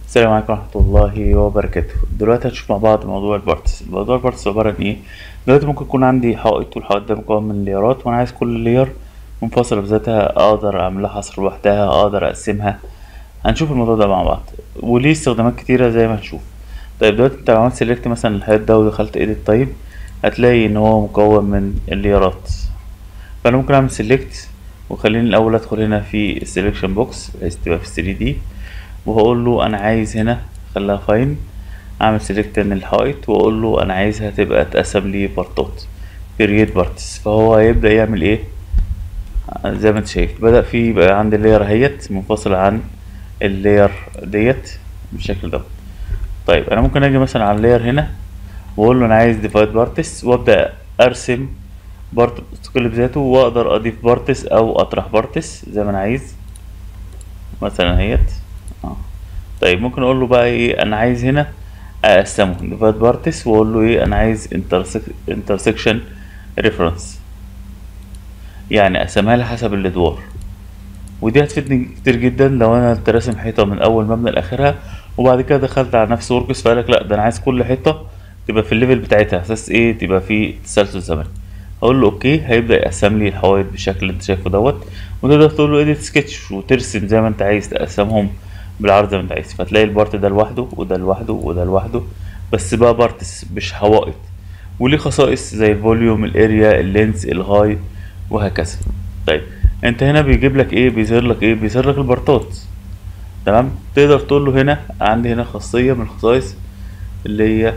السلام عليكم ورحمة الله وبركاته دلوقتي هنشوف مع بعض موضوع البارتس موضوع البارتس عبارة عن ايه دلوقتي ممكن يكون عندي حائط والحائط ده مكون من ليرات وانا عايز كل لير منفصلة بذاتها اقدر اعملها حصر لوحدها اقدر اقسمها هنشوف الموضوع ده مع بعض وليه استخدامات كتيرة زي ما هنشوف طيب دلوقتي انت لو عملت سيلكت مثلا الحائط ده ودخلت ايديت طيب هتلاقي ان هو مكون من الليرات فانا ممكن اعمل سيلكت وخليني الاول ادخل هنا في السيلكشن بوكس بحيث تبقى في 3 دي وهقول له انا عايز هنا خليها فاين اعمل سيلكت من الحائط واقول له انا عايزها تبقى تقسم لي بارتات كرييت بارتس فهو هيبدا يعمل ايه زي ما انت شايف بدا في يبقى عندي اللير اهيت منفصله عن اللير ديت بالشكل ده طيب انا ممكن اجي مثلا على اللير هنا واقول له انا عايز ديفايد بارتس وابدا ارسم بارت مستقل بذاته واقدر اضيف بارتس او اطرح بارتس زي ما انا عايز مثلا اهيت اه طيب ممكن اقول له بقى ايه انا عايز هنا اقسمه ديفايد بارتس واقول له ايه انا عايز انترسكشن ريفرنس يعني اقسمها لي حسب الادوار ودي هتفيدني كتير جدا لو انا كنت راسم حيطه من اول مبنى لاخرها وبعد كده دخلت على نفس وركس فقالك لا ده انا عايز كل حيطه تبقى في الليفل بتاعتها اساس ايه تبقى في تسلسل زمني اقول له اوكي هيبدا يقسم لي الحوائط بالشكل اللي انت شايفه دوت وتقدر تقول له اديت سكتش وترسم زي ما انت عايز تقسمهم بالعرض زي ما انت عايز فتلاقي البارت ده لوحده وده لوحده وده لوحده بس بقى بارتس مش حوائط وليه خصائص زي الفوليوم الاريا اللينس الهاي وهكذا طيب انت هنا بيجيب لك ايه بيظهر لك ايه بيظهر لك البارتات تمام تقدر تقول له هنا عندي هنا خاصيه من الخصائص اللي هي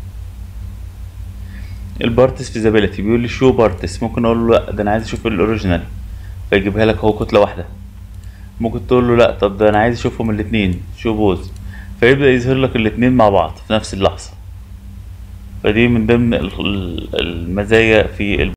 البارتس فيزابيلتي بيقول لي شو بارتس ممكن اقول له لا ده انا عايز اشوف الاوريجينال فيجيبها لك هو كتله واحده ممكن تقول له لا طب ده انا عايز اشوفهم الاتنين شو بوز فيبدا يظهر لك الاتنين مع بعض في نفس اللحظه فدي من ضمن المزايا في